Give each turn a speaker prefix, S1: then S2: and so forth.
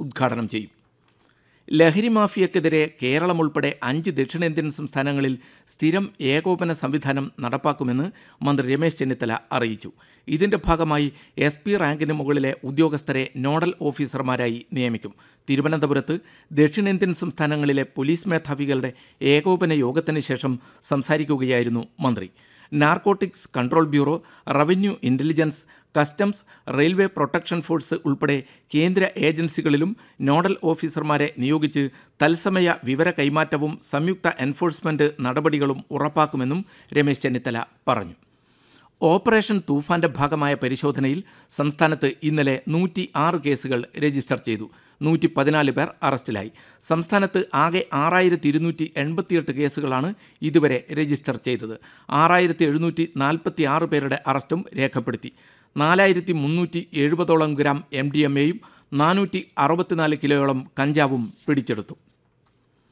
S1: ഉദ്ഘാടനം ചെയ്യും ലഹരി മാഫിയക്കെതിരെ കേരളം ഉൾപ്പെടെ അഞ്ച് ദക്ഷിണേന്ത്യൻ സംസ്ഥാനങ്ങളിൽ സ്ഥിരം ഏകോപന സംവിധാനം നടപ്പാക്കുമെന്ന് മന്ത്രി രമേശ് ചെന്നിത്തല അറിയിച്ചു ഇതിന്റെ ഭാഗമായി എസ് പി റാങ്കിന് മുകളിലെ ഉദ്യോഗസ്ഥരെ നോഡൽ ഓഫീസർമാരായി നിയമിക്കും തിരുവനന്തപുരത്ത് ദക്ഷിണേന്ത്യൻ സംസ്ഥാനങ്ങളിലെ പോലീസ് മേധാവികളുടെ ഏകോപന യോഗത്തിന് ശേഷം സംസാരിക്കുകയായിരുന്നു മന്ത്രി narcotics control bureau revenue intelligence customs railway protection force ഉൾപ്പെടെ കേന്ദ്ര ഏജൻസികളിലും നോഡൽ ഓഫീസർമാരെ നിയോഗിച്ച് തത്സമയ വിവര കൈമാറ്റവും സംയുക്ത എൻഫോഴ്സ്മെന്റ് നടപടികളും ഉറപ്പാക്കുമെന്നും രമേശ് ചെന്നിത്തല പറഞ്ഞു ഓപ്പറേഷൻ തൂഫാന്റെ ഭാഗമായ പരിശോധനയിൽ സംസ്ഥാനത്ത് ഇന്നലെ നൂറ്റി ആറ് കേസുകൾ രജിസ്റ്റർ ചെയ്തു നൂറ്റി പതിനാല് പേർ അറസ്റ്റിലായി സംസ്ഥാനത്ത് ആകെ ആറായിരത്തി ഇരുന്നൂറ്റി എൺപത്തിയെട്ട് കേസുകളാണ് ഇതുവരെ രജിസ്റ്റർ ചെയ്തത് ആറായിരത്തി എഴുന്നൂറ്റി നാൽപ്പത്തി ആറ് പേരുടെ അറസ്റ്റും രേഖപ്പെടുത്തി നാലായിരത്തി മുന്നൂറ്റി എഴുപതോളം ഗ്രാം എം ഡി എം എയും നാനൂറ്റി അറുപത്തിനാല് കിലോയോളം കഞ്ചാവും പിടിച്ചെടുത്തു